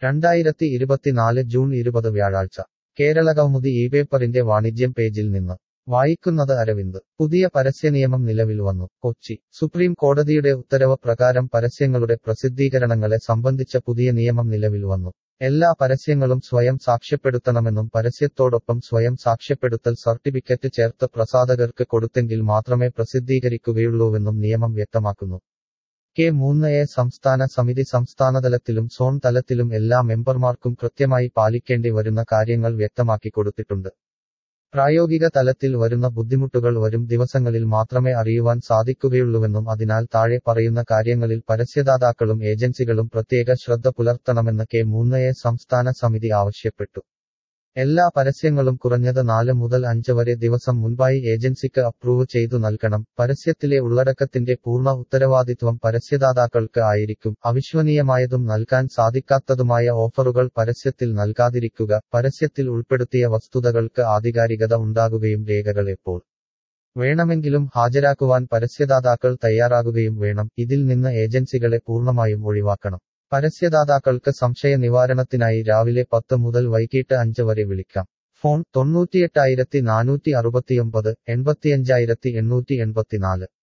രണ്ടായിരത്തി ഇരുപത്തിനാല് ജൂൺ ഇരുപത് വ്യാഴാഴ്ച കേരളകൗമുദി ഈ പേപ്പറിന്റെ വാണിജ്യം പേജിൽ നിന്ന് വായിക്കുന്നത് അരവിന്ദ് പുതിയ പരസ്യനിയമം നിലവിൽ വന്നു കൊച്ചി സുപ്രീം കോടതിയുടെ ഉത്തരവ് പ്രകാരം പരസ്യങ്ങളുടെ പ്രസിദ്ധീകരണങ്ങളെ സംബന്ധിച്ച പുതിയ നിയമം നിലവിൽ വന്നു എല്ലാ പരസ്യങ്ങളും സ്വയം സാക്ഷ്യപ്പെടുത്തണമെന്നും പരസ്യത്തോടൊപ്പം സ്വയം സാക്ഷ്യപ്പെടുത്തൽ സർട്ടിഫിക്കറ്റ് ചേർത്ത് പ്രസാധകർക്ക് കൊടുത്തെങ്കിൽ മാത്രമേ പ്രസിദ്ധീകരിക്കുകയുള്ളൂവെന്നും നിയമം വ്യക്തമാക്കുന്നു കെ മൂന്ന് എ സംസ്ഥാന സമിതി സംസ്ഥാനതലത്തിലും സോൺ തലത്തിലും എല്ലാ മെമ്പർമാർക്കും കൃത്യമായി പാലിക്കേണ്ടി വരുന്ന കാര്യങ്ങൾ വ്യക്തമാക്കി കൊടുത്തിട്ടുണ്ട് പ്രായോഗിക തലത്തിൽ വരുന്ന ബുദ്ധിമുട്ടുകൾ വരും ദിവസങ്ങളിൽ മാത്രമേ അറിയുവാൻ സാധിക്കുകയുള്ളൂവെന്നും അതിനാൽ താഴെ പറയുന്ന കാര്യങ്ങളിൽ പരസ്യദാതാക്കളും ഏജൻസികളും പ്രത്യേക ശ്രദ്ധ പുലർത്തണമെന്ന് കെ മൂന്ന് എ സംസ്ഥാന സമിതി ആവശ്യപ്പെട്ടു എല്ലാ പരസ്യങ്ങളും കുറഞ്ഞത് നാല് മുതൽ അഞ്ച് വരെ ദിവസം മുൻപായി ഏജൻസിക്ക് അപ്രൂവ് ചെയ്തു നൽകണം പരസ്യത്തിലെ ഉള്ളടക്കത്തിന്റെ പൂർണ്ണ ഉത്തരവാദിത്വം പരസ്യദാതാക്കൾക്ക് ആയിരിക്കും അവിശ്വനീയമായതും നൽകാൻ സാധിക്കാത്തതുമായ ഓഫറുകൾ പരസ്യത്തിൽ നൽകാതിരിക്കുക പരസ്യത്തിൽ ഉൾപ്പെടുത്തിയ വസ്തുതകൾക്ക് ആധികാരികത ഉണ്ടാകുകയും രേഖകൾ എപ്പോൾ വേണമെങ്കിലും ഹാജരാക്കുവാൻ പരസ്യദാതാക്കൾ തയ്യാറാകുകയും വേണം ഇതിൽ നിന്ന് ഏജൻസികളെ പൂർണ്ണമായും ഒഴിവാക്കണം പരസ്യദാതാക്കൾക്ക് സംശയ നിവാരണത്തിനായി രാവിലെ പത്ത് മുതൽ വൈകിട്ട് അഞ്ച് വരെ വിളിക്കാം ഫോൺ തൊണ്ണൂറ്റിയെട്ടായിരത്തി നാനൂറ്റി അറുപത്തിയൊമ്പത് എൺപത്തിയഞ്ചായിരത്തി എണ്ണൂറ്റി എൺപത്തിനാല്